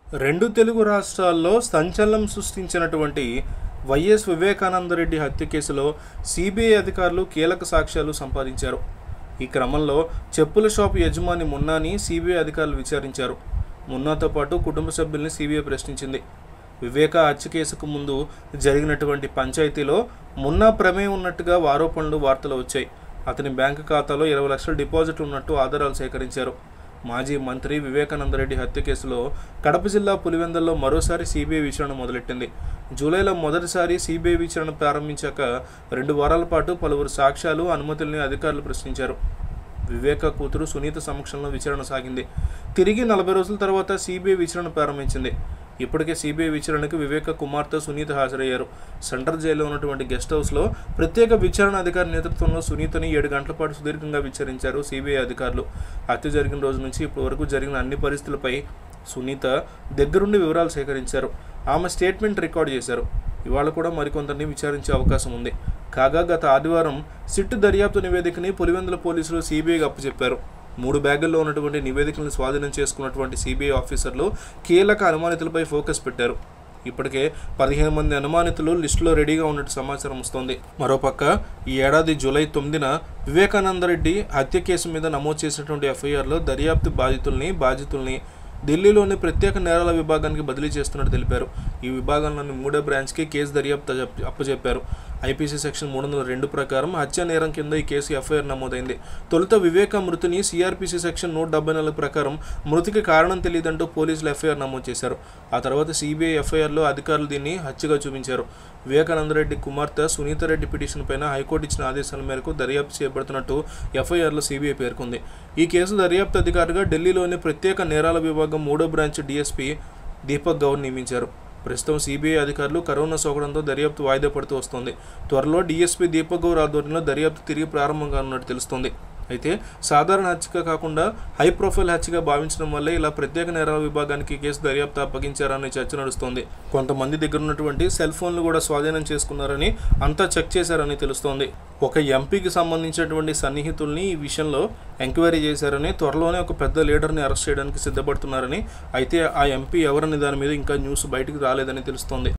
రెండు తెలుగు రాష్ట్రాల్లో సంచలనం సృష్టించినటువంటి వైఎస్ వివేకానందరెడ్డి హత్య కేసులో సిబిఐ అధికారులు కీలక సాక్ష్యాలు సంపాదించారు ఈ క్రమంలో చెప్పుల షాపు యజమాని మున్నాని సిబిఐ అధికారులు విచారించారు మున్నాతో పాటు కుటుంబ సభ్యుల్ని సిబిఐ ప్రశ్నించింది వివేక హత్య కేసుకు ముందు జరిగినటువంటి పంచాయతీలో మున్నా ప్రమేయం ఉన్నట్టుగా ఆరోపణలు వార్తలు వచ్చాయి అతని బ్యాంకు ఖాతాలో ఇరవై లక్షల డిపాజిట్ ఉన్నట్టు ఆధారాలు సేకరించారు మాజీ మంత్రి వివేకానందరెడ్డి హత్య కేసులో కడప జిల్లా పులివెందల్లో మరోసారి సిబిఐ విచారణ మొదలెట్టింది జూలైలో మొదటిసారి సిబిఐ విచారణ ప్రారంభించాక రెండు వారాల పాటు పలువురు సాక్ష్యాలు అనుమతుల్ని అధికారులు ప్రశ్నించారు వివేక కూతురు సునీత సమక్షంలో విచారణ సాగింది తిరిగి నలభై రోజుల తర్వాత సిబిఐ విచారణ ప్రారంభించింది ఇప్పటికే సిబిఐ విచారణకు వివేక కుమార్తె సునీత హాజరయ్యారు సెంట్రల్ జైల్లో ఉన్నటువంటి గెస్ట్ హౌస్లో ప్రత్యేక విచారణ అధికారి నేతృత్వంలో సునీతని ఏడు గంటల పాటు సుదీర్ఘంగా విచారించారు సిబిఐ అధికారులు హత్య జరిగిన రోజు నుంచి ఇప్పటి వరకు జరిగిన అన్ని పరిస్థితులపై సునీత దగ్గరుండి వివరాలు సేకరించారు ఆమె స్టేట్మెంట్ రికార్డు చేశారు ఇవాళ కూడా మరికొందరిని విచారించే అవకాశం ఉంది కాగా గత ఆదివారం సిట్ దర్యాప్తు నివేదికని పులివెందుల పోలీసులు సిబిఐకి అప్పచెప్పారు మూడు బ్యాగుల్లో ఉన్నటువంటి నివేదికలను స్వాధీనం చేసుకున్నటువంటి సిబిఐ ఆఫీసర్లు కీలక అనుమానితులపై ఫోకస్ పెట్టారు ఇప్పటికే పదిహేను మంది అనుమానితులు లిస్టులో రెడీగా ఉన్నట్టు సమాచారం వస్తోంది మరోపక్క ఈ ఏడాది జూలై తొమ్మిదిన వివేకానందరెడ్డి హత్య కేసు మీద నమోదు చేసినటువంటి ఎఫ్ఐఆర్లో దర్యాప్తు బాధితుల్ని బాధితుల్ని ఢిల్లీలోని ప్రత్యేక నేరాల విభాగానికి బదిలీ చేస్తున్నట్టు తెలిపారు ఈ విభాగంలోని మూడో బ్రాంచ్కి కేసు దర్యాప్తు అప్ప- అప్పచెప్పారు ఐపీసీ సెక్షన్ మూడు వందల రెండు ప్రకారం హత్య నేరం కింద ఈ కేసు ఎఫ్ఐఆర్ నమోదైంది తొలుత వివేక మృతిని సిఆర్పిసి సెక్షన్ నూట డెబ్బై నాలుగు ప్రకారం మృతికి కారణం తెలియదంటూ పోలీసులు ఎఫ్ఐఆర్ నమోదు చేశారు ఆ తర్వాత సిబిఐ ఎఫ్ఐఆర్లో అధికారులు దీన్ని హత్యగా చూపించారు వివేకానందరెడ్డి కుమార్తె సునీతారెడ్డి పిటిషన్ పైన హైకోర్టు ఇచ్చిన ఆదేశాల మేరకు దర్యాప్తు చేపడుతున్నట్టు ఎఫ్ఐఆర్లో సిబిఐ పేర్కొంది ఈ కేసు దర్యాప్తు అధికారిగా ఢిల్లీలోని ప్రత్యేక నేరాల విభాగం మూడో బ్రాంచ్ డీఎస్పీ దీపక్ గౌర్ నియమించారు ప్రస్తుతం సిబిఐ అధికారులు కరోనా సోకడంతో దర్యాప్తు వాయిదా పడుతూ వస్తోంది త్వరలో డీఎస్పీ దీపక్ గౌర్ ఆధ్వర్యంలో దర్యాప్తు తిరిగి ప్రారంభం కానున్నట్టు తెలుస్తోంది అయితే సాధారణ హత్యగా కాకుండా హై ప్రొఫైల్ హత్యగా భావించడం వల్లే ఇలా ప్రత్యేక నేరాల విభాగానికి కేసు దర్యాప్తు అప్పగించారనే చర్చ నడుస్తోంది కొంతమంది దగ్గర ఉన్నటువంటి సెల్ ఫోన్లు కూడా స్వాధీనం చేసుకున్నారని అంతా చెక్ చేశారని తెలుస్తోంది ఒక ఎంపీకి సంబంధించినటువంటి సన్నిహితుల్ని ఈ విషయంలో ఎంక్వైరీ చేశారని త్వరలోనే ఒక పెద్ద లీడర్ని అరెస్ట్ చేయడానికి సిద్ధపడుతున్నారని అయితే ఆ ఎంపీ ఎవరనే దాని మీద ఇంకా న్యూస్ బయటికి రాలేదని తెలుస్తోంది